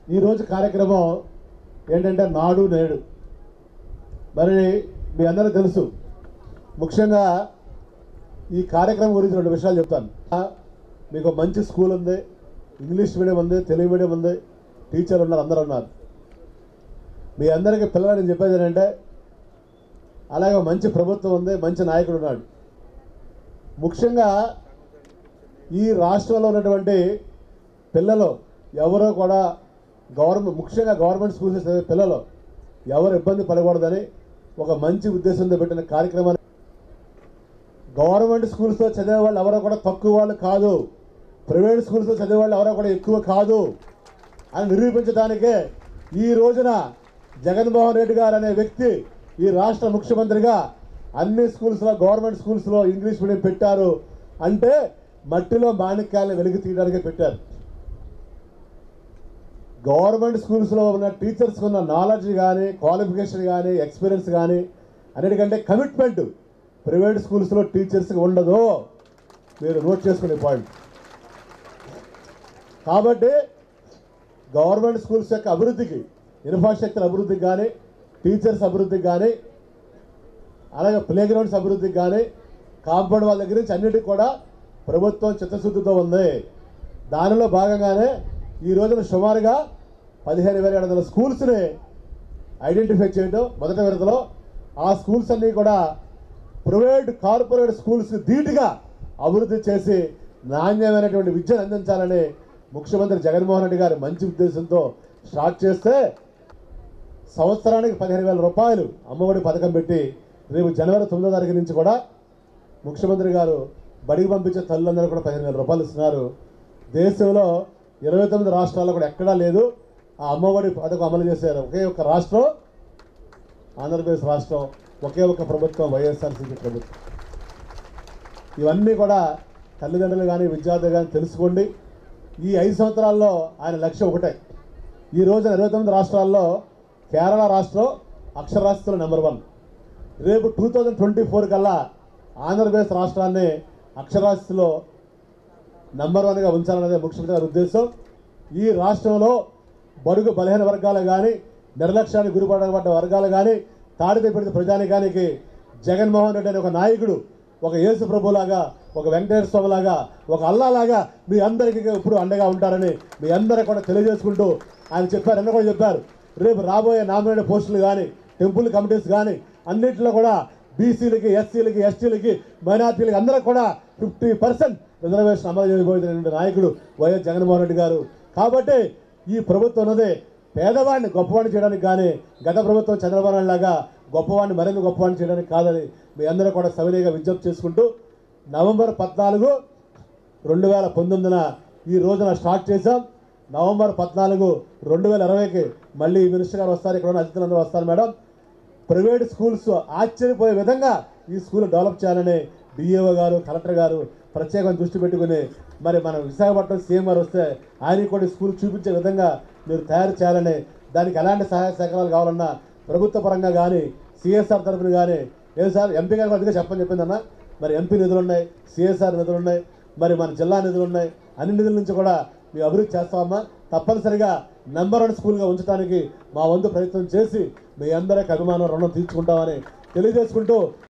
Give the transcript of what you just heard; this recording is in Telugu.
ఈరోజు కార్యక్రమం ఏంటంటే నాడు నేడు మరి మీ అందరికీ తెలుసు ముఖ్యంగా ఈ కార్యక్రమం గురించి రెండు విషయాలు చెప్తాను ఆ, మీకు మంచి స్కూల్ ఉంది ఇంగ్లీష్ మీడియం ఉంది తెలుగు మీడియం ఉంది టీచర్లు ఉన్నారు అందరూ ఉన్నారు మీ అందరికీ పిల్లలు నేను చెప్పేది ఏంటంటే అలాగే మంచి ప్రభుత్వం ఉంది మంచి నాయకుడు ఉన్నాడు ముఖ్యంగా ఈ రాష్ట్రంలో ఉన్నటువంటి పిల్లలు ఎవరో కూడా గవర్నమెంట్ ముఖ్యంగా గవర్నమెంట్ స్కూల్స్ చదివే పిల్లలు ఎవరు ఇబ్బంది పడకూడదని ఒక మంచి ఉద్దేశంతో పెట్టిన కార్యక్రమాన్ని గవర్నమెంట్ స్కూల్స్లో చదివే వాళ్ళు ఎవరో కూడా తక్కువ వాళ్ళు కాదు ప్రైవేట్ స్కూల్స్లో చదివే వాళ్ళు ఎవరో కూడా ఎక్కువ కాదు అని నిరూపించడానికే ఈ రోజున జగన్మోహన్ రెడ్డి గారు అనే వ్యక్తి ఈ రాష్ట్ర ముఖ్యమంత్రిగా అన్ని స్కూల్స్లో గవర్నమెంట్ స్కూల్స్లో ఇంగ్లీష్ మీడియం పెట్టారు అంటే మట్టిలో మాణిక్యాలను వెలికి తీయడానికే పెట్టారు గవర్నమెంట్ స్కూల్స్లో ఉన్న టీచర్స్కి ఉన్న నాలెడ్జ్ కానీ క్వాలిఫికేషన్ కానీ ఎక్స్పీరియన్స్ కానీ అన్నిటికంటే కమిట్మెంట్ ప్రైవేట్ స్కూల్స్లో టీచర్స్కి ఉండదు మీరు నోట్ చేసుకునే పాయింట్ కాబట్టి గవర్నమెంట్ స్కూల్స్ యొక్క అభివృద్ధికి ఇన్ఫ్రాస్ట్రక్చర్ అభివృద్ధికి కానీ టీచర్స్ అభివృద్ధికి కానీ అలాగే ప్లే గ్రౌండ్స్ అభివృద్ధికి కానీ కాంపౌండ్ వాళ్ళ దగ్గర నుంచి అన్నిటికీ కూడా ప్రభుత్వం చిత్తశుద్ధితో ఉంది దానిలో భాగంగానే ఈ రోజున సుమారుగా పదిహేను వేల ఏడు వందల స్కూల్స్ని ఐడెంటిఫై చేయడం మొదటి విడతలో ఆ స్కూల్స్ అన్నీ కూడా ప్రైవేట్ కార్పొరేట్ స్కూల్స్ ధీటుగా అభివృద్ధి చేసి నాణ్యమైనటువంటి విద్యను అందించాలని ముఖ్యమంత్రి జగన్మోహన్ రెడ్డి గారు మంచి ఉద్దేశంతో స్టార్ట్ చేస్తే సంవత్సరానికి పదిహేను వేల రూపాయలు అమ్మఒడి పథకం పెట్టి రేపు జనవరి తొమ్మిదో తారీఖు నుంచి కూడా ముఖ్యమంత్రి గారు బడికి పంపించే తల్లులందరూ కూడా పదిహేను వేల రూపాయలు ఇస్తున్నారు దేశంలో ఇరవై తొమ్మిది రాష్ట్రాల్లో కూడా ఎక్కడా లేదు ఆ అమ్మఒడి పథకం అమలు చేశారు ఒకే ఒక రాష్ట్రం ఆంధ్రప్రదేశ్ రాష్ట్రం ఒకే ఒక ప్రభుత్వం వైఎస్ఆర్సీపీ ప్రభుత్వం ఇవన్నీ కూడా తల్లిదండ్రులు కానీ విద్యార్థులు కానీ తెలుసుకోండి ఈ ఐదు సంవత్సరాల్లో ఆయన లక్ష్యం ఒకటే ఈ రోజున ఇరవై తొమ్మిది రాష్ట్రాల్లో కేరళ రాష్ట్రం అక్షరాస్యతలో నెంబర్ వన్ రేపు టూ థౌజండ్ ట్వంటీ ఫోర్ కల్లా ఆంధ్రప్రదేశ్ రాష్ట్రాన్ని అక్షరాస్యతలో నంబర్ వన్గా ఉంచాలన్నదే ముఖ్యమంత్రి గారి ఉద్దేశం ఈ రాష్ట్రంలో బడుగు బలహీన వర్గాలు కానీ నిర్లక్ష్యానికి గురిపడబడ్డ వర్గాలు కానీ తాడితే పెడితే ప్రజానికానికి జగన్మోహన్ రెడ్డి అనే ఒక నాయకుడు ఒక యేసు ప్రభులాగా ఒక వెంకటేశ్వర స్వామిలాగా ఒక అల్లాలాగా మీ అందరికీ ఇప్పుడు అండగా ఉంటారని మీ అందరికీ కూడా తెలియజేసుకుంటూ ఆయన చెప్పారు అన్న కూడా చెప్పారు రేపు రాబోయే నామినేటెడ్ పోస్టులు కానీ టెంపుల్ కమిటీస్ కానీ అన్నింటిలో కూడా బీసీలకి ఎస్సీలకి ఎస్టీలకి మైనార్టీలకి అందరికి కూడా ఫిఫ్టీ పర్సెంట్ రిజర్వేషన్ అమలు చేయబోతున్నటువంటి నాయకుడు వైఎస్ జగన్మోహన్ రెడ్డి గారు కాబట్టి ఈ ప్రభుత్వం ఉన్నది పేదవాడిని గొప్పవాడిని చేయడానికి కానీ గత ప్రభుత్వం చంద్రబాబు నాయుడు లాగా గొప్పవాడిని మరింత గొప్పవాడిని చేయడానికి కాదని మీ అందరూ కూడా సవినీయంగా విజ్ఞప్తి చేసుకుంటూ నవంబర్ పద్నాలుగు రెండు వేల పంతొమ్మిదిన ఈ రోజున స్టార్ట్ చేశాం నవంబర్ పద్నాలుగు రెండు వేల ఇరవైకి మళ్ళీ మినిస్టర్ గారు వస్తారు ఇక్కడ ఉన్న అతిథులందరూ వస్తారు మేడం ప్రైవేట్ స్కూల్స్ ఆశ్చర్యపోయే విధంగా ఈ స్కూల్ డెవలప్ చేయాలని డిఏఓ గారు కలెక్టర్ గారు ప్రత్యేకంగా దృష్టి పెట్టుకుని మరి మన విశాఖపట్నం సీఎం గారు వస్తే ఆయనకి కూడా ఈ స్కూల్ చూపించే విధంగా మీరు తయారు చేయాలని దానికి ఎలాంటి సహాయ సహకారాలు కావాలన్నా ప్రభుత్వ పరంగా కానీ సిఎస్ఆర్ తరఫున కానీ లేదు సార్ ఎంపీ గారు అందుకే చెప్పని చెప్పిందన్న మరి ఎంపీ నిధులు ఉన్నాయి సిఎస్ఆర్ నిధులు ఉన్నాయి మరి మన జిల్లా నిధులు ఉన్నాయి అన్ని నిధుల నుంచి కూడా మేము అభివృద్ధి చేస్తామమ్మా తప్పనిసరిగా నెంబర్ వన్ స్కూల్గా ఉంచడానికి మా వంతు ప్రయత్నం చేసి మీ అందరికి అభిమానం రుణం తీర్చుకుంటామని తెలియజేసుకుంటూ